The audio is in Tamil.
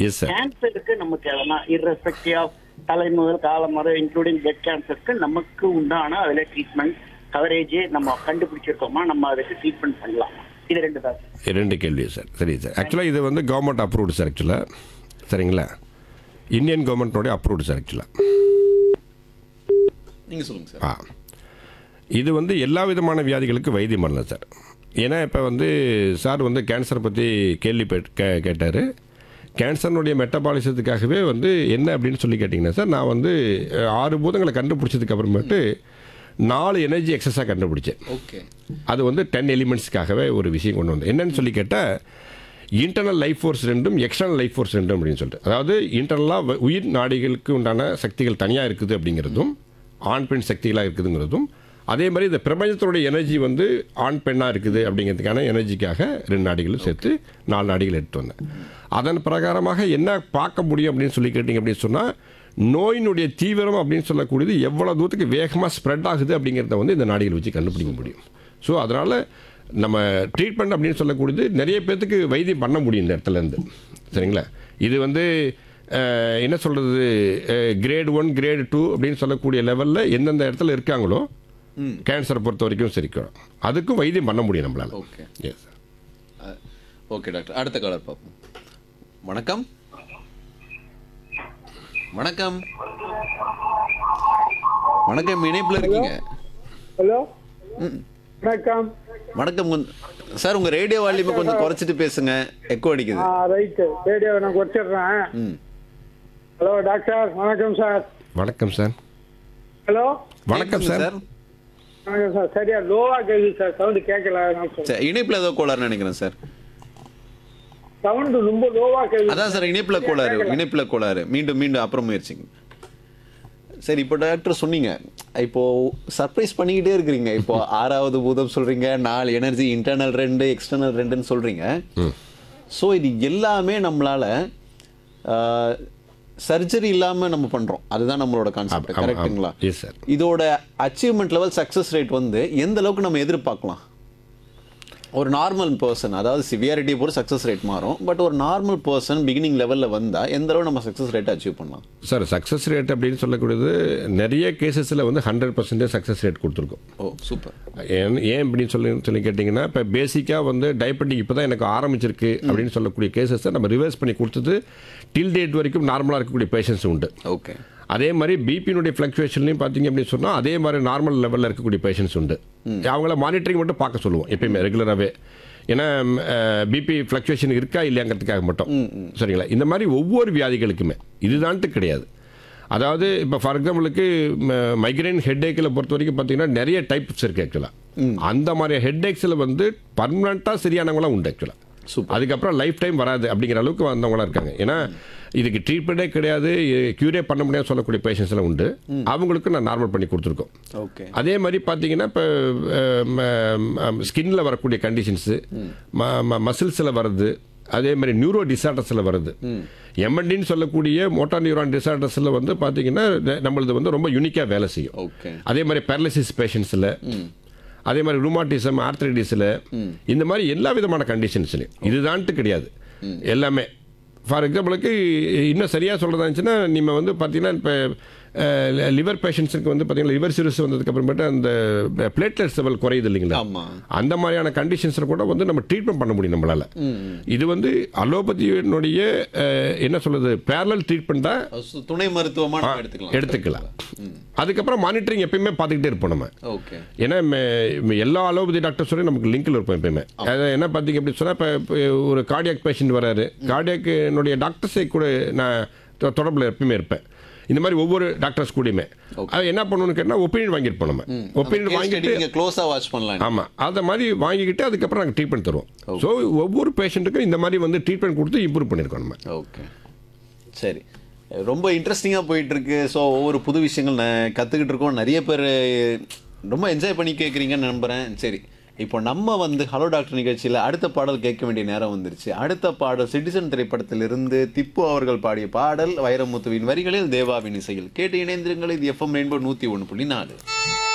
எஸ் சார் கேன்சருக்கு நமக்கு எதனா irrespective ஆஃப் தலை முதல் காலம் வரை இன்க்ளூடிங் பிளட் கேன்சருக்கு நமக்கு உண்டான அதுல ட்ரீட்மெண்ட் கவரேஜ் நம்ம கண்டுபிடிச்சிருக்கோமா நம்ம அதுக்கு ட்ரீட்மெண்ட் பண்ணலாம் இது ரெண்டு தான் sir. ரெண்டு கேள்வி சார் சரி சார் ஆக்சுவலாக இது வந்து கவர்மெண்ட் அப்ரூவ்டு சார் ஆக்சுவலாக சரிங்களா இந்தியன் கவர்மெண்ட்டோடைய அப்ரூவ்டு சார் ஆக்சுவலாக நீங்க சொல்லுங்க சார் ஆ இது வந்து எல்லா விதமான வியாதிகளுக்கு வைத்தியம் பண்ணலாம் சார் ஏன்னா இப்போ வந்து சார் வந்து கேன்சர் பற்றி கேள்வி கே கேட்டார் கேன்சர்னுடைய மெட்டபாலிசத்துக்காகவே வந்து என்ன அப்படின்னு சொல்லி கேட்டிங்கன்னா சார் நான் வந்து அஹ், ஆறு பூதங்களை கண்டுபிடிச்சதுக்கு அப்புறமேட்டு நாலு எனர்ஜி எக்ஸஸாக கண்டுபிடிச்சேன் ஓகே அது வந்து டென் எலிமெண்ட்ஸ்க்காகவே ஒரு விஷயம் கொண்டு வந்தேன் என்னன்னு சொல்லி கேட்டால் இன்டர்னல் லைஃப் ஃபோர்ஸ் ரெண்டும் எக்ஸ்டர்னல் லைஃப் ஃபோர்ஸ் ரெண்டும் அப்படின்னு சொல்லிட்டு அதாவது இன்டர்னலாக உயிர் நாடிகளுக்கு உண்டான சக்திகள் தனியாக இருக்குது அப்படிங்கிறதும் ஆண் பெண் சக்திகளாக இருக்குதுங்கிறதும் அதே மாதிரி இந்த பிரபஞ்சத்தினுடைய எனர்ஜி வந்து ஆண் பெண்ணாக இருக்குது அப்படிங்கிறதுக்கான எனர்ஜிக்காக ரெண்டு நாடிகளும் சேர்த்து நாலு நாடிகள் எடுத்து வந்தேன் அதன் பிரகாரமாக என்ன பார்க்க முடியும் அப்படின்னு சொல்லி கேட்டிங்க அப்படின்னு சொன்னால் நோயினுடைய தீவிரம் அப்படின்னு சொல்லக்கூடியது எவ்வளோ தூரத்துக்கு வேகமாக ஸ்ப்ரெட் ஆகுது அப்படிங்கிறத வந்து இந்த நாடிகள் வச்சு கண்டுபிடிக்க முடியும் ஸோ அதனால் நம்ம ட்ரீட்மெண்ட் அப்படின்னு சொல்லக்கூடியது நிறைய பேர்த்துக்கு வைத்தியம் பண்ண முடியும் இந்த இடத்துல இருந்து சரிங்களா இது வந்து அஹ், என்ன சொல்கிறது கிரேட் ஒன் கிரேட் டூ அப்படின்னு சொல்லக்கூடிய லெவலில் எந்தெந்த இடத்துல இருக்காங்களோ கேன்சரை பொறுத்த வரைக்கும் சரிக்கும் அதுக்கும் வைத்தியம் பண்ண முடியும் நம்மளால் ஓகே எஸ் ஓகே டாக்டர் அடுத்த காலர் பார்ப்போம் வணக்கம் வணக்கம் வணக்கம் இணைப்புல இருக்கீங்க ஹலோ வணக்கம் வணக்கம் கொஞ்சம் சார் உங்க ரேடியோ வால்யூமை கொஞ்சம் குறைச்சிட்டு பேசுங்க எக்கோ அடிக்குது ஆ ரைட்டு ரேடியோ நான் குறைச்சிடுறேன் ம் ஹலோ டாக்டர் வணக்கம் சார் வணக்கம் சார் ஹலோ வணக்கம் கேக்குது சார் வணக்கம் சார் சரியா லோவா கேக்குது சார் சவுண்டு கேட்கல சார் இணைப்புல ஏதோ கோளாறுன்னு நினைக்கிறேன் சார் சவுண்டு ரொம்ப லோவா கேக்குது அதான் சார் இணைப்புல கோளாறு இணைப்புல கோளாறு மீண்டும் மீண்டும் அப்புறம் முயற்சிங்க சரி இப்போ டாக்டர் சொன்னீங்க இப்போ சர்ப்ரைஸ் பண்ணிக்கிட்டே இருக்கிறீங்க இப்போ ஆறாவது பூதம் சொல்றீங்க நாலு எனர்ஜி இன்டர்னல் ரெண்டு எக்ஸ்டர்னல் ரெண்டுன்னு சொல்றீங்க ஸோ இது எல்லாமே நம்மளால சர்ஜரி இல்லாம நம்ம பண்றோம் அதுதான் நம்மளோட கான்செப்ட் கரெக்ட்டுங்களா எஸ் சார் இதோட அச்சீவ்மெண்ட் லெவல் சக்ஸஸ் ரேட் வந்து எந்த அளவுக்கு நம்ம எதிர்பார்க்கலாம் ஒரு நார்மல் பர்சன் அதாவது சிவியாரிட்டியை பொறுத்து சக்ஸஸ் ரேட் மாறும் பட் ஒரு நார்மல் பர்சன் பிகினிங் லெவலில் வந்தால் எந்த அளவு நம்ம சக்ஸஸ் ரேட் அச்சீவ் பண்ணலாம் சார் சக்ஸஸ் ரேட் அப்படின்னு சொல்லக்கூடியது நிறைய கேசஸில் வந்து ஹண்ட்ரட் பர்சன்டேஜ் சக்ஸஸ் ரேட் கொடுத்துருக்கோம் ஓ சூப்பர் ஏன் ஏன் அப்படின்னு சொல்லி சொல்லி கேட்டிங்கன்னா இப்போ பேசிக்காக வந்து டயபெட்டிக் இப்போ தான் எனக்கு ஆரம்பிச்சிருக்கு அப்படின்னு சொல்லக்கூடிய கேசஸை நம்ம ரிவர்ஸ் பண்ணி கொடுத்தது டில் டேட் வரைக்கும் நார்மலாக இருக்கக்கூடிய பேஷண்ட்ஸ் உண்டு ஓகே அதே மாதிரி பிபியினுடைய ஃப்ளக்சுவேஷன்லையும் பார்த்தீங்க அப்படின்னு சொன்னால் அதே மாதிரி நார்மல் லெவலில் இருக்கக்கூடிய பேஷண்ட்ஸ் உண்டு அவங்கள மானிட்டரிங் மட்டும் பார்க்க சொல்லுவோம் எப்பயுமே ரெகுலராகவே ஏன்னா பிபி ஃப்ளக்சுவேஷன் இருக்கா இல்லையாங்கிறதுக்காக மட்டும் சரிங்களா இந்த மாதிரி ஒவ்வொரு வியாதிகளுக்குமே இதுதான்ட்டு கிடையாது அதாவது இப்போ ஃபார் எக்ஸாம்பிளுக்கு மைக்ரைன் ஹெட்ஏக்கில் பொறுத்த வரைக்கும் பார்த்தீங்கன்னா நிறைய டைப்ஸ் இருக்குது ஆக்சுவலாக அந்த மாதிரி ஹெட்ஏக்ஸில் வந்து பர்மனண்ட்டாக சரியானவங்களாம் உண்டு ஆக்சுவலாக அதுக்கப்புறம் லைஃப் டைம் வராது அப்படிங்கிற அளவுக்கு வந்தவங்களாம் இருக்காங்க ஏன்னா இதுக்கு ட்ரீட்மெண்ட்டே கிடையாது க்யூரே பண்ண முடியாது சொல்லக்கூடிய பேஷண்ட்ஸ் எல்லாம் உண்டு அவங்களுக்கு நான் நார்மல் பண்ணி கொடுத்துருக்கோம் ஓகே அதே மாதிரி பார்த்தீங்கன்னா இப்போ ஸ்கின்ல வரக்கூடிய கண்டிஷன்ஸு மசில்ஸில் வர்றது அதே மாதிரி நியூரோ டிசார்டர்ஸில் வருது எம்என்டின்னு சொல்லக்கூடிய மோட்டார் நியூரான் டிசார்டர்ஸில் வந்து பார்த்தீங்கன்னா நம்மளது வந்து ரொம்ப யூனிக்காக வேலை செய்யும் ஓகே அதே மாதிரி பேரலிசிஸ் பேஷண்ட்ஸில் அதே மாதிரி ரூமாட்டிசம் ஆர்த்ரைட்டிஸில் இந்த மாதிரி எல்லா விதமான கண்டிஷன்ஸ்லையும் இதுதான்ட்டு கிடையாது எல்லாமே ஃபார் எக்ஸாம்பிளுக்கு இன்னும் சரியாக சொல்கிறதா இருந்துச்சுன்னா நீங்கள் வந்து பார்த்தீங்கன்னா இப்போ லிவர் பேஷண்ட்ஸுக்கு வந்து பார்த்தீங்கன்னா லிவர் சிரிஸ் வந்ததுக்கு அப்புறமேட்டு அந்த பிளேட்லெட்ஸ் லெவல் குறையுது இல்லைங்களா ஆமா. அந்த மாதிரியான கண்டிஷன்ஸில் கூட வந்து நம்ம ட்ரீட்மெண்ட் பண்ண முடியும் நம்மளால இது வந்து அலோபதியினுடைய அஹ், என்ன சொல்றது பேரலல் ட்ரீட்மெண்ட் தான் சு- துணை மருத்துவமா நம்ம எடுத்துக்கலாம் எடுத்துக்கலாம் அதுக்கப்புறம் மானிட்டரிங் எப்பயுமே பார்த்துக்கிட்டே இருப்போம் நம்ம ஓகே ஏன்னா ம- ம- எல்லா அலோபதி டாக்டர்ஸோடய நமக்கு லிங்க்ல இருப்போம் எப்பயுமே அது என்ன பார்த்தீங்க அப்படின்னு சொன்னால் இப்போ ஒரு கார்டியாக் பேஷண்ட் வராரு கார்டியாக்கினுடைய டாக்டர்ஸை கூட நான் தொ- தொடர்புல எப்பயுமே இருப்பேன் இந்த மாதிரி ஒவ்வொரு டாக்டர்ஸ் கூடயுமே அது என்ன பண்ணணும்னு கேட்டால் ஒப்பீனியன் வாங்கியிருப்போம் நம்ம ஒப்பீனியன் வாங்கிட்டு நீங்க க்ளோஸா வாட்ச் பண்ணலாம் ஆமாம் அதை மாதிரி வாங்கிக்கிட்டு அதுக்கப்புறம் நாங்கள் ட்ரீட்மெண்ட் தருவோம் ஸோ ஒவ்வொரு பேஷண்ட்டுக்கும் இந்த மாதிரி வந்து ட்ரீட்மெண்ட் கொடுத்து இம்ப்ரூவ் பண்ணியிருக்கோம் நம்ம ஓகே சரி ரொம்ப இன்ட்ரெஸ்டிங்காக போயிட்டு இருக்கு ஸோ ஒவ்வொரு புது விஷயங்கள் நான் கற்றுக்கிட்டு இருக்கோம் நிறைய பேர் ரொம்ப என்ஜாய் பண்ணி கேட்குறீங்கன்னு நம்புகிறேன் சரி இப்போ நம்ம வந்து ஹலோ டாக்டர் நிகழ்ச்சியில் அடுத்த பாடல் கேட்க வேண்டிய நேரம் வந்துருச்சு அடுத்த பாடல் சிட்டிசன் திரைப்படத்திலிருந்து திப்பு அவர்கள் பாடிய பாடல் வைரமுத்துவின் வரிகளில் தேவாவின் இசையில் கேட்டு இணைந்திருங்கள் இது எஃப்எம் ரெயின்போ நூற்றி ஒன்று புள்ளி நாலு